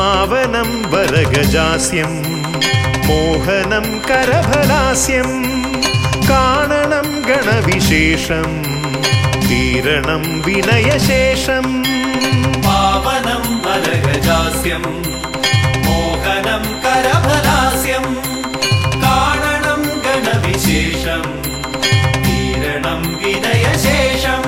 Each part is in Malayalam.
പാവനം വരഗജാസ്യം മോഹനം കരഫലാസ്യം കാണണം ഗണവിശേഷം തീരണം വിനയശേഷം പാവനം വരഗജാസ്യം മോഹനം കരഫലാസ്യം കാണണം ഗണവിശേഷം തീരണം വിനയശേഷം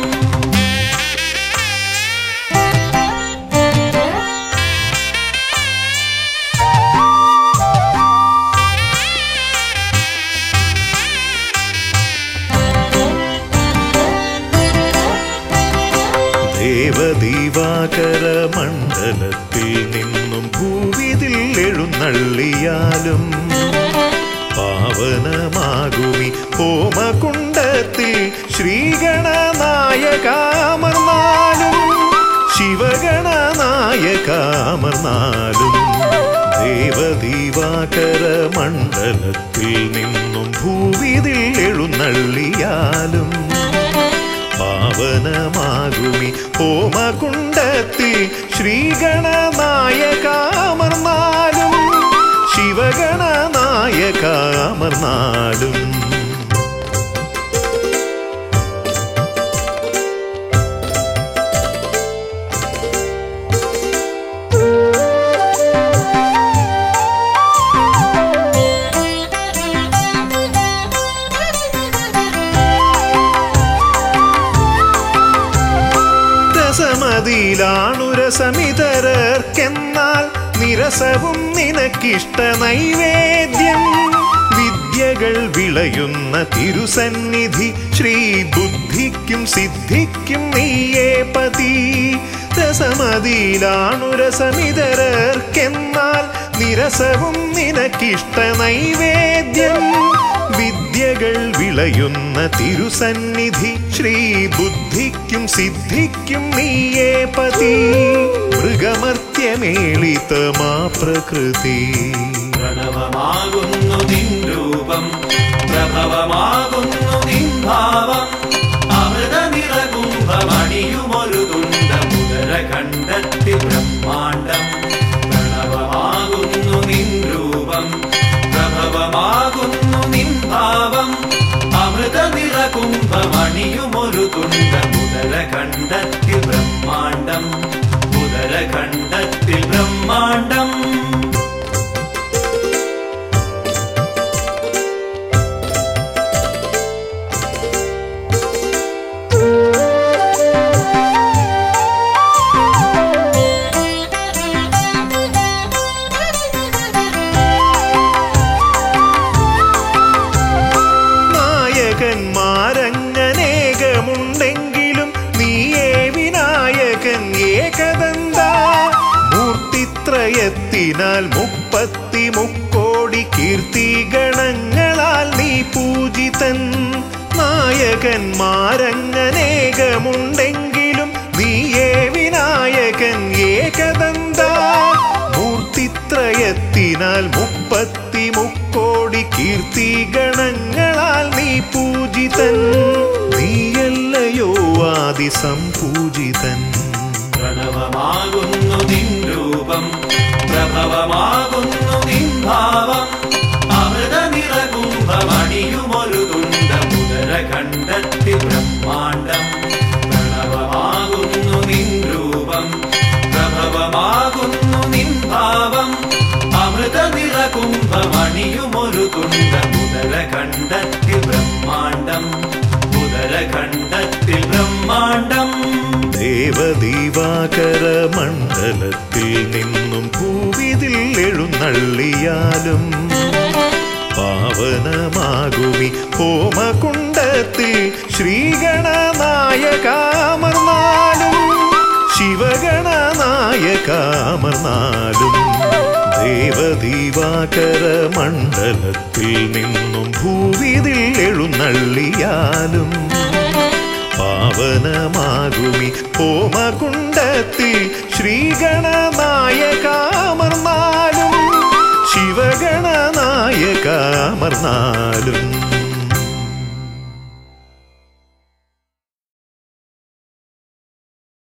ദേവദീവാകര മണ്ഡലത്തിൽ നിന്നും ഭൂവിതിൽ എഴുന്നള്ളിയാലും പാവനമാകുമി ഹോമകുണ്ടത്തിൽ ശ്രീഗണനായകാമർന്നാലും ശിവഗണനായകാമർന്നാലും ദേവദീവാകര മണ്ഡലത്തിൽ നിന്നും ഭൂവിതിൽ എഴുന്നള്ളിയാലും പാവനമാകുമി ഹോമകുണ്ടത്തിൽ ശ്രീഗണനായകാമർന്നാലും ശിവഗണനായകാമർന്നാലും രസമതിയിലാണുരസമിതരർക്കെന്നാൽ നിരസവും നിനക്കിഷ്ട നൈവേദ്യം വിദ്യകൾ വിളയുന്ന തിരുസന്നിധി ശ്രീ ബുദ്ധിക്കും സിദ്ധിക്കും നീയേ പതി രസമതിയിലാണുരസമിതരർക്കെന്നാൽ നിരസവും നിനക്കിഷ്ട നൈവേദ്യം വിദ്യകൾ വിളയുന്ന തിരുസന്നിധി ശ്രീ ബുദ്ധിക്കും സിദ്ധിക്കും നീയേ പതി മൃഗമർത്യമേളിതമാ പ്രകൃതി പ്രണവമാകുന്നു നിൻ രൂപം പ്രഭവമാകുന്നു നിൻ ഭാവം അമൃത നിറകുംഭമണിയുമൊരു തുണ്ട മുതര കണ്ടെത്തി ബ്രഹ്മാണ്ടം പ്രണവമാകുന്നു നിൻ രൂപം പ്രഭവമാകുന്നു നിൻ ഭാവം അമൃത നിറകുംഭമണിയുമൊരു തുണ്ട മുതര കണ്ടെത്തി ബ്രഹ്മാണ്ടം മുതര കണ്ടെത്തി ബ്രഹ്മാണ്ടം നായകന്മാരങ്ങനേകമുണ്ടെങ്കിലും നീയേ വിനായകൻ ഏകദന്ത മൂർത്തിത്രയത്തിനാൽ മുപ്പത്തി മുക്കോടി കീർത്തിഗണങ്ങളാൽ നീ പൂജിതൻ നായകന്മാരങ്ങനേകമുണ്ടെങ്കിലും നീയേ വിനായകൻ ഏകദന്ത മൂർത്തിത്രയത്തിനാൽ മുപ്പത്തി മുക്കോടി കീർത്തിഗണങ്ങളാൽ നീ പൂജിതൻ നീയല്ലയോ ആദി സംപൂജിതൻ പ്രണവമാകുന്നു നിൻ രൂപം പ്രഭവമാകുന്നു നിൻ ഭാവം അമൃത നിറകുംഭമണിയുമൊരു തുണ്ട മുതര കണ്ടെത്തി ബ്രഹ്മാണ്ടം പ്രണവമാകുന്നു നിൻ രൂപം പ്രഭവമാകുന്നു നിൻ ഭാവം അമൃത നിറകുംഭമണിയുമൊരു തുണ്ട മുതര കണ്ടെത്തി ബ്രഹ്മാണ്ടം മുതര കണ്ടെത്തി ബ്രഹ്മാണ്ടം ദേവദീവാകര മണ്ഡലത്തിൽ നിന്നും ഭൂവിതിൽ എഴുന്നള്ളിയാലും പാവനമാകുമി ഹോമകുണ്ടത്തിൽ ശ്രീഗണനായകാമർന്നാലും ശിവഗണനായകാമർന്നാലും ദേവദീവാകര മണ്ഡലത്തിൽ നിന്നും ഭൂവിതിൽ എഴുന്നള്ളിയാലും പാവനമാകുമി ഹോമകുണ്ടത്തിൽ ശ്രീഗണനായകാമർന്നാലും ശിവഗണനായകാമർന്നാലും